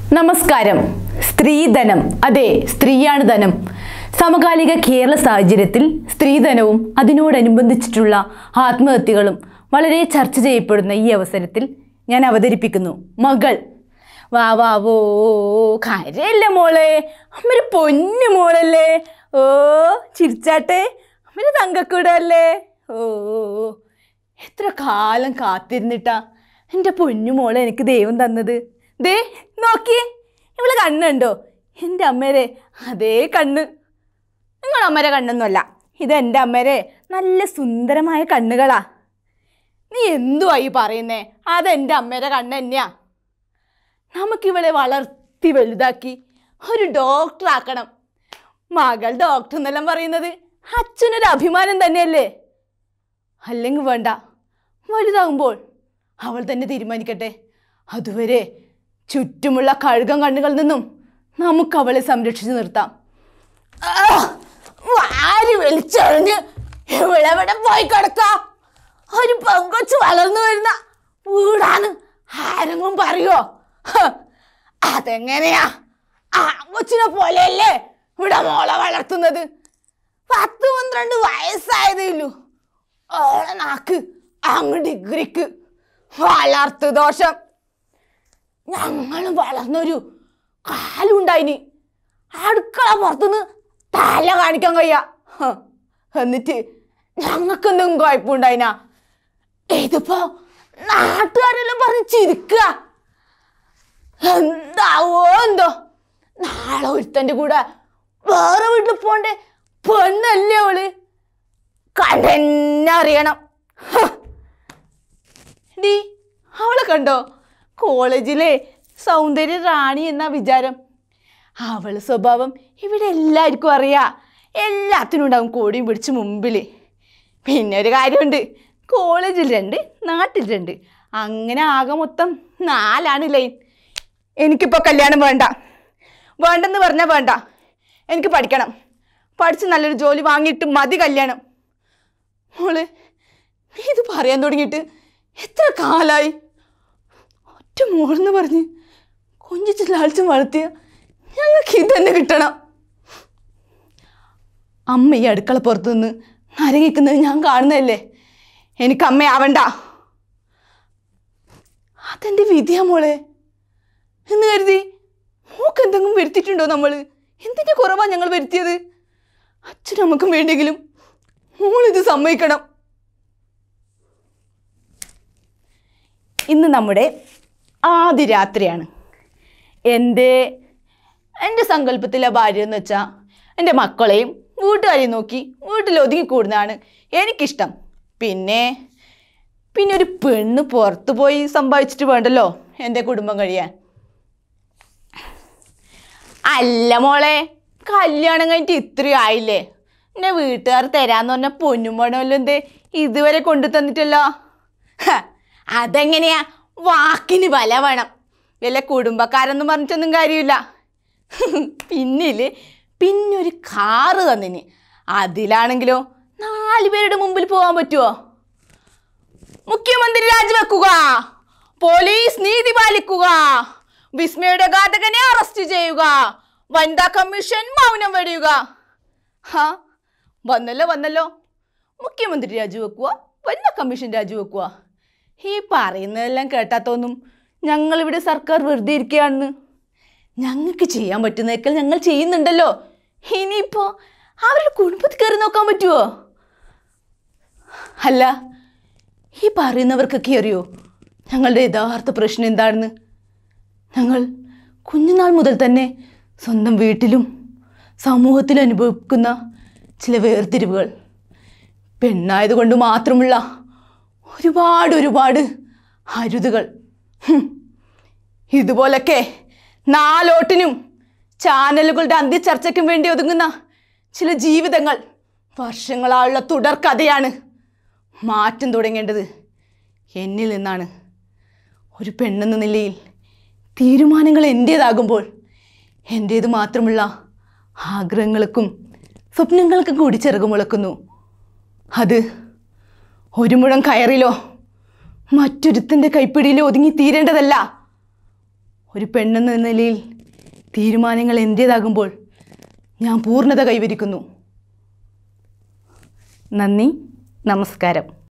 നമസ്കാരം സ്ത്രീധനം അതെ സ്ത്രീയാണ് ധനം സമകാലിക കേരള സാഹചര്യത്തിൽ സ്ത്രീധനവും അതിനോടനുബന്ധിച്ചിട്ടുള്ള ആത്മഹത്യകളും വളരെ ചർച്ച ചെയ്യപ്പെടുന്ന ഈ അവസരത്തിൽ ഞാൻ അവതരിപ്പിക്കുന്നു മകൾ വാ വാ വോ കരയല്ല മോളെ അമ്മൊരു പൊന്നു മോളല്ലേ ഓ ചിരിച്ചാട്ടെ അമ്മൊരു തങ്കക്കൂടല്ലേ ഓ ഓ, ഓ. എത്ര കാലം കാത്തിരുന്നിട്ടാ എൻ്റെ പൊന്നു മോളെ എനിക്ക് ദൈവം തന്നത് ദേ നോക്കിയേ ഇവളെ കണ്ണുണ്ടോ എൻ്റെ അമ്മേരെ അതേ കണ്ണ് നിങ്ങളുടെ അമ്മേരെ കണ്ണൊന്നുമല്ല ഇത് എൻ്റെ അമ്മേരെ നല്ല സുന്ദരമായ കണ്ണുകളാ നീ എന്തുവാ ഈ പറയുന്നേ അതെൻ്റെ അമ്മേരെ കണ്ണ് തന്നെയാ നമുക്കിവളെ വളർത്തി വലുതാക്കി ഒരു ഡോക്ടർ ആക്കണം മകൾ ഡോക്ടർ എന്നെല്ലാം പറയുന്നത് അച്ഛനൊരു അഭിമാനം തന്നെയല്ലേ അല്ലെങ്കിൽ വേണ്ട വലുതാകുമ്പോൾ അവൾ തന്നെ തീരുമാനിക്കട്ടെ അതുവരെ ചുറ്റുമുള്ള കഴുകം കണ്ണുകളിൽ നിന്നും നമുക്ക് അവളെ സംരക്ഷിച്ചു നിർത്താം ആ, വാരി വലിച്ചെറിഞ്ഞ് ഇവിടെവിടെ പോയി കിടക്കാം ഒരു പെങ്കൊച്ച് വളർന്നു വരുന്ന വീടാണ് ആരെങ്കിലും പറയുമോ ഹ, അതെങ്ങനെയാ ആ കൊച്ചിനെ പോലെയല്ലേ ഇവിടെ മോളെ വളർത്തുന്നത് പത്ത് പന്ത്രണ്ട് വയസ്സായതേ ഉള്ളൂ ഓളെ നാക്ക് അങ്ങ് ഡിഗ്രിക്ക് വളർത്തു ദോഷം ഞങ്ങളും വളർന്നൊരു കാലുണ്ടായിനി അടുക്കള പുറത്തുനിന്ന് തല കാണിക്കാൻ കഴിയ ഹ, എന്നിട്ട് ഞങ്ങൾക്ക് എന്തെങ്കിലും കുഴപ്പമുണ്ടായിനാ ഇതിപ്പോ നാട്ടുകാരെല്ലാം പറഞ്ഞ് ചിരിക്കുക എന്താവോ എന്തോ നാളെ ഒരുത്തൻ്റെ കൂടെ വേറെ വീട്ടിൽ പോണ്ടേ പെണ്ണല്ലേ അവള് കണ്ടെന്നെ അറിയണം ഹ. ഡി അവളെ കണ്ടോ കോളേജിലെ സൗന്ദര്യ റാണി എന്ന വിചാരം അവള് സ്വഭാവം ഇവിടെ എല്ലാവർക്കും അറിയാം എല്ലാത്തിനും ഉണ്ടാവും കോടിയും പിടിച്ച് മുമ്പിൽ പിന്നെ ഒരു കാര്യമുണ്ട് കോളേജിൽ രണ്ട് നാട്ടിൽ രണ്ട് അങ്ങനെ ആകെ മൊത്തം നാലാണ് ലൈൻ എനിക്കിപ്പോൾ കല്യാണം വേണ്ട വേണ്ടെന്ന് പറഞ്ഞാൽ വേണ്ട എനിക്ക് പഠിക്കണം പഠിച്ച് നല്ലൊരു ജോലി വാങ്ങിയിട്ട് മതി കല്യാണം മോള് നീ ഇത് പറയാൻ തുടങ്ങിയിട്ട് എത്ര കാലായി ഒറ്റ മോളെന്ന് പറഞ്ഞ് കൊഞ്ചിച്ച് ലാളിച്ചും വളർത്തിയ ഞങ്ങൾക്ക് ഇതന്നെ കിട്ടണം അമ്മ ഈ അടുക്കള പുറത്തു നിന്ന് നരകിക്കുന്നത് ഞാൻ കാണുന്നതല്ലേ എനിക്ക് അമ്മയാവണ്ട അതെൻ്റെ വിധിയാ മോളെ എന്ന് കരുതി മോക്ക് എന്തെങ്കിലും വരുത്തിയിട്ടുണ്ടോ നമ്മൾ എന്തിൻ്റെ കുറവാ ഞങ്ങൾ വരുത്തിയത് അച്ഛനും അമ്മക്കും വേണ്ടെങ്കിലും മോളിത് സമ്മതിക്കണം ഇന്ന് നമ്മുടെ ആദ്യ രാത്രിയാണ് എൻ്റെ എൻ്റെ സങ്കല്പത്തിലെ ഭാര്യ എന്ന് വെച്ചാൽ എൻ്റെ മക്കളെയും വീട്ടുകാരെയും നോക്കി വീട്ടിൽ ഒതുങ്ങിക്കൂടുന്നതാണ് എനിക്കിഷ്ടം പിന്നെ പിന്നെ ഒരു പെണ്ണ് പുറത്ത് പോയി സമ്പാദിച്ചിട്ട് വേണ്ടല്ലോ എൻ്റെ കുടുംബം കഴിയാൻ അല്ല മോളെ കല്യാണം കഴിഞ്ഞിട്ട് ഇത്രയും ആയില്ലേ എൻ്റെ വീട്ടുകാർ തരാന്ന് പറഞ്ഞ പൊന്നും പണമല്ലോ എന്തേ ഇതുവരെ കൊണ്ടു തന്നിട്ടല്ലോ ഹ, അതെങ്ങനെയാ വാക്കിന് വില വേണം വല്ല കുടുംബക്കാരെന്നും പറഞ്ഞിട്ടൊന്നും കാര്യമില്ല പിന്നില് പിന്നൊരു കാറ് തന്നിന് അതിലാണെങ്കിലോ നാല് പേരുടെ മുമ്പിൽ പോകാൻ പറ്റുമോ മുഖ്യമന്ത്രി രാജിവെക്കുക പോലീസ് നീതി പാലിക്കുക വിസ്മയുടെ ഘാതകനെ അറസ്റ്റ് ചെയ്യുക വനിതാ കമ്മീഷൻ മൗനം വെടിയുക ഹാ വന്നല്ലോ വന്നല്ലോ മുഖ്യമന്ത്രി രാജിവെക്കുക വനിതാ കമ്മീഷൻ രാജിവെക്കുക ഈ പറയുന്നതെല്ലാം കേട്ടാത്തൊന്നും ഞങ്ങളിവിടെ സർക്കാർ വെറുതെ ഇരിക്കുകയാണെന്ന് ഞങ്ങൾക്ക് ചെയ്യാൻ പറ്റുന്നതൊക്കെ ഞങ്ങൾ ചെയ്യുന്നുണ്ടല്ലോ ഇനിയിപ്പോൾ അവരുടെ കുടുംബത്തിൽ കയറി നോക്കാൻ പറ്റുമോ അല്ല ഈ പറയുന്നവർക്കൊക്കെ അറിയോ ഞങ്ങളുടെ യഥാർത്ഥ പ്രശ്നം എന്താണെന്ന് ഞങ്ങൾ കുഞ്ഞുനാൾ മുതൽ തന്നെ സ്വന്തം വീട്ടിലും സമൂഹത്തിലും അനുഭവിക്കുന്ന ചില വേർതിരിവുകൾ പെണ്ണായതുകൊണ്ട് മാത്രമുള്ള ഒരുപാട് ഒരുപാട് അരുതുകൾ ഹും. ഇതുപോലൊക്കെ നാലോട്ടിനും ചാനലുകളുടെ അന്ത്യചർച്ചയ്ക്കും വേണ്ടി ഒതുങ്ങുന്ന ചില ജീവിതങ്ങൾ വർഷങ്ങളായുള്ള തുടർക്കഥയാണ് മാറ്റം തുടങ്ങേണ്ടത് എന്നിൽ നിന്നാണ് ഒരു പെണ്ണെന്ന നിലയിൽ തീരുമാനങ്ങൾ എൻ്റേതാകുമ്പോൾ എൻ്റേത് മാത്രമുള്ള ആഗ്രഹങ്ങൾക്കും സ്വപ്നങ്ങൾക്കും കൂടി ചിറകുമുളക്കുന്നു അത് ഒരു മുഴം കയറിലോ മറ്റൊരുത്തൻ്റെ കൈപ്പിടിയിലോ ഒതുങ്ങി തീരേണ്ടതല്ല ഒരു പെണ്ണെന്ന നിലയിൽ തീരുമാനങ്ങൾ എൻ്റേതാകുമ്പോൾ ഞാൻ പൂർണ്ണത കൈവരിക്കുന്നു നന്ദി നമസ്കാരം